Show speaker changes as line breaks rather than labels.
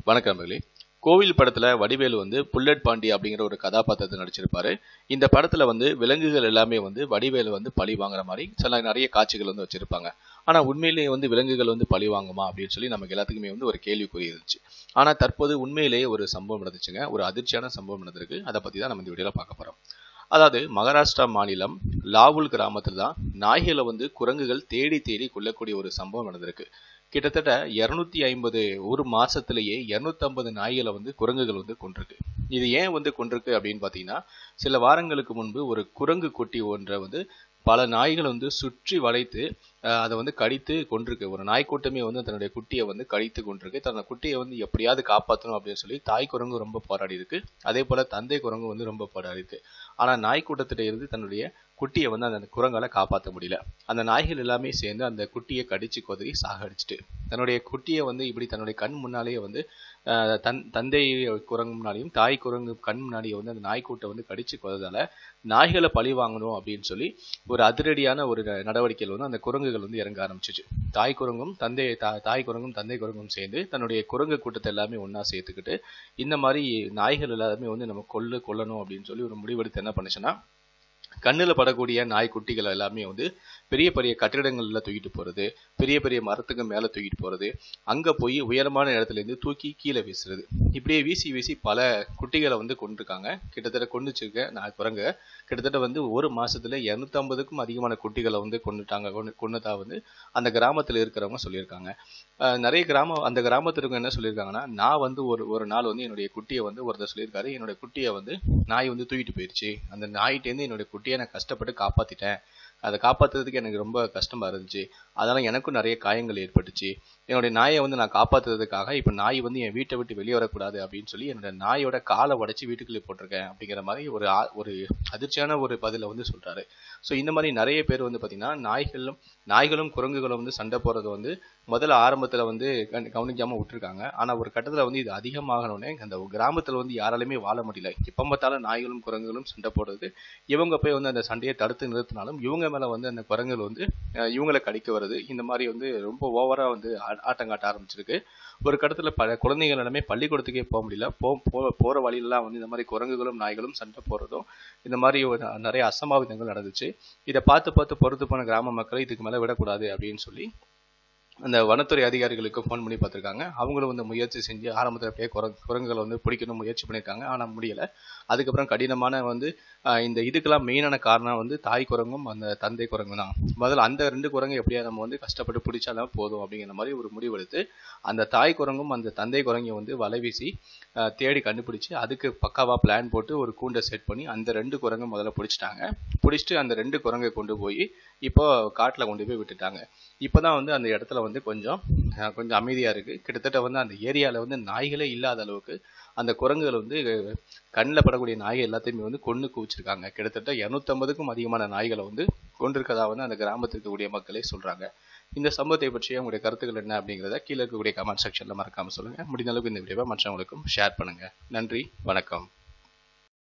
வணக்கம் நண்பர்களே கோவில் படத்துல வடிவேலு வந்து புல்லட் பாண்டி அப்படிங்கிற ஒரு கதாபாத்திரத்தை நடிச்சிருப்பாரு இந்த படத்துல வந்து விலங்குகள் எல்லாமே வந்து வடிவேலு வந்து பழி வாங்குற மாதிரி சில நிறைய காட்சிகள் வந்து வச்சிருப்பாங்க ஆனா உண்மையிலேயே வந்து விலங்குகள் வந்து பழி வாங்குமா அப்படின்னு சொல்லி நமக்கு எல்லாத்துக்குமே வந்து ஒரு கேள்விக்குறி இருந்துச்சு ஆனா தற்போது உண்மையிலேயே ஒரு சம்பவம் நடந்துச்சுங்க ஒரு அதிர்ச்சியான சம்பவம் நடந்திருக்கு அதை பத்தி தான் நம்ம இந்த வீடியோல பார்க்க போறோம் அதாவது மகாராஷ்டிரா மாநிலம் லாவுல் கிராமத்தில் தான் நாய்களை வந்து குரங்குகள் தேடி தேடி கொள்ளக்கூடிய ஒரு சம்பவம் நடந்திருக்கு கிட்டத்தட்ட இரநூத்தி ஐம்பது ஒரு மாசத்திலேயே இரநூத்தம்பது நாய்களை வந்து குரங்குகள் வந்து கொண்டிருக்கு இது ஏன் வந்து கொண்டிருக்கு அப்படின்னு பார்த்தீங்கன்னா சில வாரங்களுக்கு முன்பு ஒரு குரங்கு குட்டி ஒன்றை வந்து பல நாய்கள் வந்து சுற்றி வளைத்து அதை வந்து கடித்து கொண்டிருக்கு ஒரு நாய்க்கூட்டமே வந்து தன்னுடைய குட்டியை வந்து கடித்து கொண்டிருக்கு தன்னோட குட்டியை வந்து எப்படியாவது காப்பாற்றணும் அப்படின்னு சொல்லி தாய் குரங்கு ரொம்ப போராடி இருக்கு அதே போல தந்தை குரங்கு வந்து ரொம்ப போராடி இருக்கு ஆனா நாய்க்கூட்டத்திட்ட இருந்து தன்னுடைய குட்டியை வந்து அந்த குரங்கால காப்பாற்ற முடியல அந்த நாய்கள் எல்லாமே சேர்ந்து அந்த குட்டியை கடிச்சு கொதறி சாகடிச்சிட்டு தன்னுடைய குட்டியை வந்து இப்படி தன்னுடைய கண் முன்னாலேயே வந்து தன் தந்தை குரங்கு முன்னாடியும் தாய் குரங்கு கண் முன்னாடியே வந்து அந்த நாய்க்கூட்டை வந்து கடிச்சு கொததால நாய்களை பழி வாங்கணும் அப்படின்னு சொல்லி ஒரு அதிரடியான ஒரு நடவடிக்கையில் வந்து அந்த குரங்குகள் வந்து இறங்க ஆரம்பிச்சிச்சு தாய் குரங்கும் தந்தை தாய் குரங்கும் தந்தை குரங்கும் சேர்ந்து தன்னுடைய குரங்கு கூட்டத்தை எல்லாமே ஒன்றா சேர்த்துக்கிட்டு இந்த மாதிரி நாய்கள் எல்லாருமே வந்து நம்ம கொல்லு கொல்லணும் அப்படின்னு சொல்லி ஒரு முடிவெடுத்து என்ன பண்ணுச்சுன்னா கண்ணில் படக்கூடிய நாய்க்குட்டிகள் எல்லாமே வந்து பெரிய பெரிய கட்டிடங்கள்ல தூக்கிட்டு போறது பெரிய பெரிய மரத்துக்கு மேல தூக்கிட்டு போறது அங்க போய் உயரமான இடத்துல இருந்து தூக்கி கீழே வீசுறது இப்படியே வீசி வீசி பல குட்டிகளை வந்து கொண்டிருக்காங்க கிட்டத்தட்ட கொண்டுச்சிருக்க நான் குரங்க கிட்டத்தட்ட வந்து ஒரு மாசத்துல இருநூத்தி ஐம்பதுக்கும் அதிகமான குட்டிகளை வந்து கொண்டுட்டாங்க கொண்டுதா வந்து அந்த கிராமத்துல இருக்கிறவங்க சொல்லியிருக்காங்க நிறைய கிராமம் அந்த கிராமத்திற்கு என்ன சொல்லியிருக்காங்கன்னா நான் வந்து ஒரு ஒரு நாள் வந்து என்னுடைய குட்டியை வந்து ஒருத்தர் சொல்லியிருக்காரு என்னுடைய குட்டியை வந்து நாய் வந்து தூக்கிட்டு போயிடுச்சு அந்த நாயிட்டேருந்து என்னுடைய குட்டியை நான் கஷ்டப்பட்டு காப்பாத்திட்டேன் அதை காப்பாத்துறதுக்கு எனக்கு ரொம்ப கஷ்டமா இருந்துச்சு அதனால எனக்கும் நிறைய காயங்கள் ஏற்பட்டுச்சு என்னுடைய நாயை வந்து நான் காப்பாத்துறதுக்காக இப்ப நாய் வந்து என் வீட்டை விட்டு வெளியே வரக்கூடாது அப்படின்னு சொல்லி என்னோட நாயோட காலை உடச்சி வீட்டுக்குள்ளே போட்டிருக்கேன் அப்படிங்கிற மாதிரி ஒரு ஒரு அதிர்ச்சியான ஒரு பதில வந்து சொல்றாரு ஸோ இந்த மாதிரி நிறைய பேர் வந்து பாத்தீங்கன்னா நாய்களும் நாய்களும் குரங்குகளும் வந்து சண்டை போறது வந்து முதல்ல ஆரம்பத்துல வந்து கவனிக்காம விட்டுருக்காங்க ஆனா ஒரு கட்டத்துல வந்து இது அதிகமாகணும்னே அந்த கிராமத்துல வந்து யாராலுமே வாழ முடியல எப்ப பார்த்தாலும் நாய்களும் குரங்குகளும் சண்டை போடுறது இவங்க போய் வந்து அந்த சண்டையை தடுத்து நிறுத்தினாலும் இவங்க மேல வந்து அந்த குரங்குகள் வந்து இவங்களை கடிக்க வருது இந்த மாதிரி வந்து ரொம்ப ஓவரா வந்து ஆட்டம் காட்ட ஆரம்பிச்சிருக்கு ஒரு கட்டத்துல பல குழந்தைகள் எல்லாமே பள்ளிக்கூடத்துக்கே போக முடியல போ போற வழியிலாம் வந்து இந்த மாதிரி குரங்குகளும் நாய்களும் சண்டை போறதும் இந்த மாதிரி நிறைய அசம்பாவிதங்கள் நடந்துச்சு இதை பார்த்து பார்த்து பொறுத்து போன கிராம மக்களை இதுக்கு மேல விடக்கூடாது அப்படின்னு சொல்லி அந்த வனத்துறை அதிகாரிகளுக்கு ஃபோன் பண்ணி பார்த்துருக்காங்க அவங்களும் வந்து முயற்சி செஞ்சு ஆரம்பத்தில் அப்படியே குரங்கு குரங்குகளை வந்து பிடிக்கணும் முயற்சி பண்ணியிருக்காங்க ஆனால் முடியல அதுக்கப்புறம் கடினமான வந்து இந்த இதுக்கெல்லாம் மெயினான காரணம் வந்து தாய் குரங்கும் அந்த தந்தை குரங்கு தான் முதல்ல அந்த ரெண்டு குரங்கு எப்படியா நம்ம வந்து கஷ்டப்பட்டு பிடிச்சாலும் போதும் அப்படிங்கிற மாதிரி ஒரு முடிவெடுத்து அந்த தாய் குரங்கும் அந்த தந்தை குரங்கை வந்து வலை வீசி தேடி கண்டுபிடிச்சு அதுக்கு பக்காவா பிளான் போட்டு ஒரு கூண்டை செட் பண்ணி அந்த ரெண்டு குரங்கு முதல்ல பிடிச்சிட்டாங்க பிடிச்சிட்டு அந்த ரெண்டு குரங்கை கொண்டு போய் இப்போ காட்டில் கொண்டு போய் விட்டுட்டாங்க இப்போதான் வந்து அந்த இடத்துல வந்து கொஞ்சம் கொஞ்சம் அமைதியா இருக்கு கிட்டத்தட்ட வந்து அந்த ஏரியால வந்து நாய்களே இல்லாத அளவுக்கு அந்த குரங்குகள் வந்து கண்ணில் படக்கூடிய நாய்கள் எல்லாத்தையுமே வந்து கொண்டு குவிச்சிருக்காங்க கிட்டத்தட்ட இரநூத்தம்பதுக்கும் அதிகமான நாய்களை வந்து கொண்டிருக்கதா வந்து அந்த கிராமத்தில் இருக்கக்கூடிய மக்களே சொல்றாங்க இந்த சம்பவத்தை பற்றிய உங்களுடைய கருத்துக்கள் என்ன அப்படிங்கிறத கீழே இருக்கக்கூடிய கமெண்ட் செக்ஷன்ல மறக்காம சொல்லுங்க முடிந்த அளவுக்கு இந்த வீடியோவை மற்றவங்களுக்கும் ஷேர் பண்ணுங்க நன்றி வணக்கம்